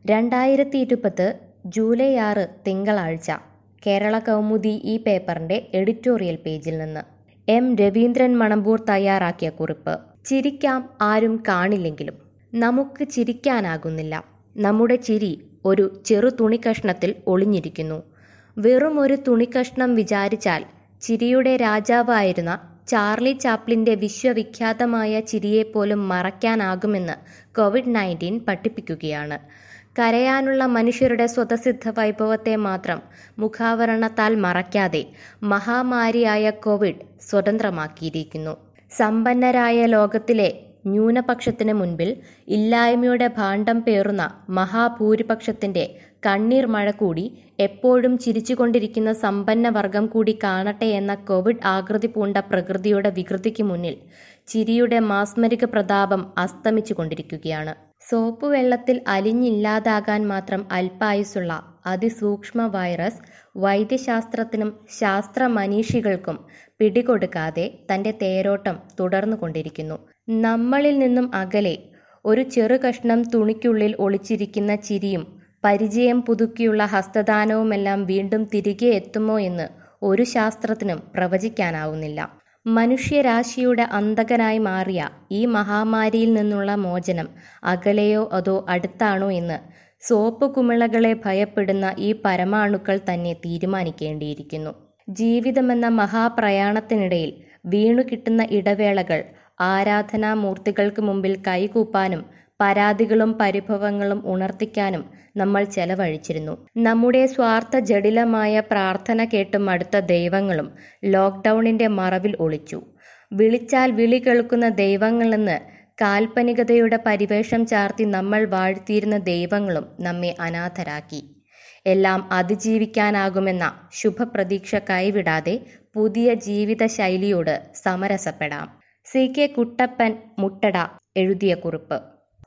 രണ്ടായിരത്തി ഇരുപത് ജൂലൈ ആറ് തിങ്കളാഴ്ച കേരള കൗമുദി ഈ പേപ്പറിന്റെ എഡിറ്റോറിയൽ പേജിൽ നിന്ന് എം രവീന്ദ്രൻ മണമ്പൂർ തയ്യാറാക്കിയ കുറിപ്പ് ചിരിക്കാം ആരും കാണില്ലെങ്കിലും നമുക്ക് ചിരിക്കാനാകുന്നില്ല നമ്മുടെ ചിരി ഒരു ചെറു തുണിക്കഷ്ണത്തിൽ ഒളിഞ്ഞിരിക്കുന്നു വെറും ഒരു തുണിക്കഷ്ണം വിചാരിച്ചാൽ ചിരിയുടെ രാജാവായിരുന്ന ചാർലി ചാപ്ലിന്റെ വിശ്വവിഖ്യാതമായ ചിരിയെപ്പോലും മറയ്ക്കാനാകുമെന്ന് കോവിഡ് നയൻറ്റീൻ പഠിപ്പിക്കുകയാണ് കരയാനുള്ള മനുഷ്യരുടെ സ്വതസിദ്ധ വൈഭവത്തെ മാത്രം മുഖാവരണത്താൽ മറയ്ക്കാതെ മഹാമാരിയായ കോവിഡ് സ്വതന്ത്രമാക്കിയിരിക്കുന്നു സമ്പന്നരായ ലോകത്തിലെ ന്യൂനപക്ഷത്തിന് മുൻപിൽ ഇല്ലായ്മയുടെ ഭാണ്ഡം പേറുന്ന മഹാഭൂരിപക്ഷത്തിന്റെ കണ്ണീർ മഴ കൂടി എപ്പോഴും ചിരിച്ചുകൊണ്ടിരിക്കുന്ന സമ്പന്ന വർഗം കൂടി കാണട്ടെ എന്ന കോവിഡ് ആകൃതി പൂണ്ട പ്രകൃതിയുടെ വികൃതിക്ക് മുന്നിൽ ചിരിയുടെ മാസ്മരിക പ്രതാപം അസ്തമിച്ചുകൊണ്ടിരിക്കുകയാണ് സോപ്പ് വെള്ളത്തിൽ അലിഞ്ഞില്ലാതാകാൻ മാത്രം അല്പായുസുള്ള അതിസൂക്ഷ്മ വൈറസ് വൈദ്യശാസ്ത്രത്തിനും ശാസ്ത്ര മനീഷികൾക്കും പിടികൊടുക്കാതെ തന്റെ തേരോട്ടം തുടർന്നുകൊണ്ടിരിക്കുന്നു നമ്മളിൽ നിന്നും അകലെ ഒരു ചെറു കഷ്ണം തുണിക്കുള്ളിൽ ഒളിച്ചിരിക്കുന്ന ചിരിയും പരിചയം പുതുക്കിയുള്ള ഹസ്തദാനവുമെല്ലാം വീണ്ടും തിരികെ എത്തുമോ എന്ന് ഒരു ശാസ്ത്രത്തിനും പ്രവചിക്കാനാവുന്നില്ല മനുഷ്യരാശിയുടെ അന്തകനായി മാറിയ ഈ മഹാമാരിയിൽ നിന്നുള്ള മോചനം അകലെയോ അതോ അടുത്താണോ എന്ന് സോപ്പ് കുമിളകളെ ഭയപ്പെടുന്ന ഈ പരമാണുക്കൾ തന്നെ തീരുമാനിക്കേണ്ടിയിരിക്കുന്നു ജീവിതമെന്ന മഹാപ്രയാണത്തിനിടയിൽ വീണു കിട്ടുന്ന ഇടവേളകൾ ആരാധനാമൂർത്തികൾക്ക് മുമ്പിൽ കൈകൂപ്പാനും പരാതികളും പരിഭവങ്ങളും ഉണർത്തിക്കാനും നമ്മൾ ചെലവഴിച്ചിരുന്നു നമ്മുടെ സ്വാർത്ഥ ജടിലമായ പ്രാർത്ഥന കേട്ട് മടുത്ത ദൈവങ്ങളും ലോക്ക്ഡൌണിന്റെ മറവിൽ ഒളിച്ചു വിളിച്ചാൽ വിളി കേൾക്കുന്ന ദൈവങ്ങളെന്ന് കാൽപ്പനികതയുടെ പരിവേഷം ചാർത്തി നമ്മൾ വാഴ്ത്തിയിരുന്ന ദൈവങ്ങളും നമ്മെ അനാഥരാക്കി എല്ലാം അതിജീവിക്കാനാകുമെന്ന ശുഭപ്രതീക്ഷ കൈവിടാതെ പുതിയ ജീവിത ശൈലിയോട് സമരസപ്പെടാം സി കെ കുട്ടപ്പൻ മുട്ടട എഴുതിയ കുറിപ്പ്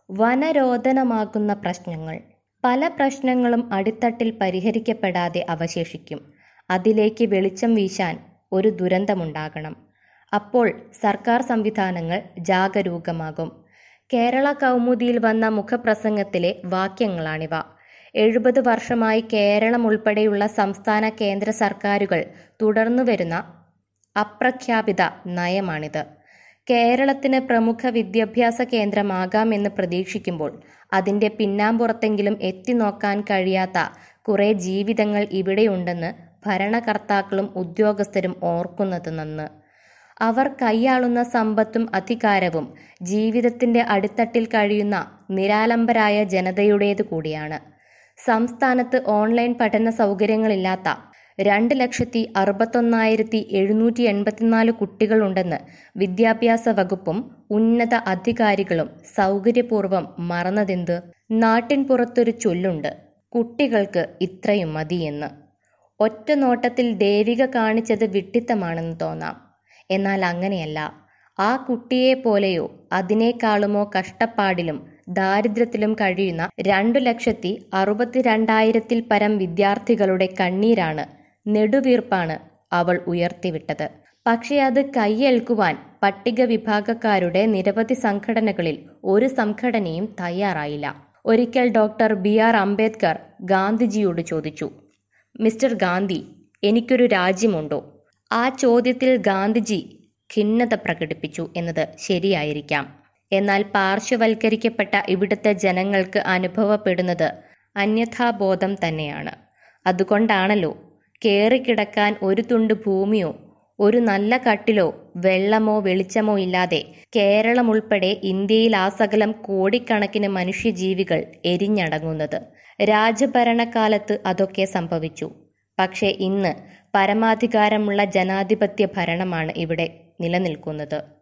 വനരോധനമാകുന്ന പ്രശ്നങ്ങൾ പല പ്രശ്നങ്ങളും അടിത്തട്ടിൽ പരിഹരിക്കപ്പെടാതെ അവശേഷിക്കും അതിലേക്ക് വെളിച്ചം വീശാൻ ഒരു ദുരന്തമുണ്ടാകണം അപ്പോൾ സർക്കാർ സംവിധാനങ്ങൾ ജാഗരൂകമാകും കേരള കൗമുദിയിൽ വന്ന മുഖപ്രസംഗത്തിലെ വാക്യങ്ങളാണിവ എഴുപത് വർഷമായി കേരളം ഉൾപ്പെടെയുള്ള സംസ്ഥാന കേന്ദ്ര സർക്കാരുകൾ തുടർന്നു വരുന്ന അപ്രഖ്യാപിത നയമാണിത് കേരളത്തിന് പ്രമുഖ വിദ്യാഭ്യാസ കേന്ദ്രമാകാമെന്ന് പ്രതീക്ഷിക്കുമ്പോൾ അതിന്റെ പിന്നാമ്പുറത്തെങ്കിലും എത്തി നോക്കാൻ കഴിയാത്ത കുറെ ജീവിതങ്ങൾ ഇവിടെയുണ്ടെന്ന് ഭരണകർത്താക്കളും ഉദ്യോഗസ്ഥരും ഓർക്കുന്നത് നന്ന് അവർ കൈയാളുന്ന സമ്പത്തും അധികാരവും ജീവിതത്തിന്റെ അടിത്തട്ടിൽ കഴിയുന്ന നിരാലംബരായ ജനതയുടേതു കൂടിയാണ് സംസ്ഥാനത്ത് ഓൺലൈൻ പഠന സൗകര്യങ്ങളില്ലാത്ത രണ്ട് ലക്ഷത്തി അറുപത്തൊന്നായിരത്തി എഴുന്നൂറ്റി എൺപത്തിനാല് കുട്ടികളുണ്ടെന്ന് വിദ്യാഭ്യാസ വകുപ്പും ഉന്നത അധികാരികളും സൗകര്യപൂർവ്വം മറന്നതെന്ത് നാട്ടിൻ പുറത്തൊരു ചൊല്ലുണ്ട് കുട്ടികൾക്ക് ഇത്രയും മതിയെന്ന് ഒറ്റ നോട്ടത്തിൽ ദേവിക കാണിച്ചത് വിട്ടിത്തമാണെന്ന് തോന്നാം എന്നാൽ അങ്ങനെയല്ല ആ കുട്ടിയെ പോലെയോ അതിനേക്കാളുമോ കഷ്ടപ്പാടിലും ദാരിദ്ര്യത്തിലും കഴിയുന്ന രണ്ടു ലക്ഷത്തി അറുപത്തിരണ്ടായിരത്തിൽ പരം വിദ്യാർത്ഥികളുടെ കണ്ണീരാണ് നെടുവീർപ്പാണ് അവൾ ഉയർത്തിവിട്ടത് പക്ഷെ അത് കൈയേൽക്കുവാൻ പട്ടിക വിഭാഗക്കാരുടെ നിരവധി സംഘടനകളിൽ ഒരു സംഘടനയും തയ്യാറായില്ല ഒരിക്കൽ ഡോക്ടർ ബി ആർ അംബേദ്കർ ഗാന്ധിജിയോട് ചോദിച്ചു മിസ്റ്റർ ഗാന്ധി എനിക്കൊരു രാജ്യമുണ്ടോ ആ ചോദ്യത്തിൽ ഗാന്ധിജി ഖിന്നത പ്രകടിപ്പിച്ചു എന്നത് ശരിയായിരിക്കാം എന്നാൽ പാർശ്വവൽക്കരിക്കപ്പെട്ട ഇവിടുത്തെ ജനങ്ങൾക്ക് അനുഭവപ്പെടുന്നത് അന്യഥാബോധം തന്നെയാണ് അതുകൊണ്ടാണല്ലോ കേറിക്കിടക്കാൻ ഒരു തുണ്ട് ഭൂമിയോ ഒരു നല്ല കട്ടിലോ വെള്ളമോ വെളിച്ചമോ ഇല്ലാതെ കേരളം ഉൾപ്പെടെ ഇന്ത്യയിൽ ആ സകലം കോടിക്കണക്കിന് മനുഷ്യജീവികൾ എരിഞ്ഞടങ്ങുന്നത് രാജഭരണകാലത്ത് അതൊക്കെ സംഭവിച്ചു പക്ഷേ ഇന്ന് പരമാധികാരമുള്ള ജനാധിപത്യ ഭരണമാണ് ഇവിടെ നിലനിൽക്കുന്നത്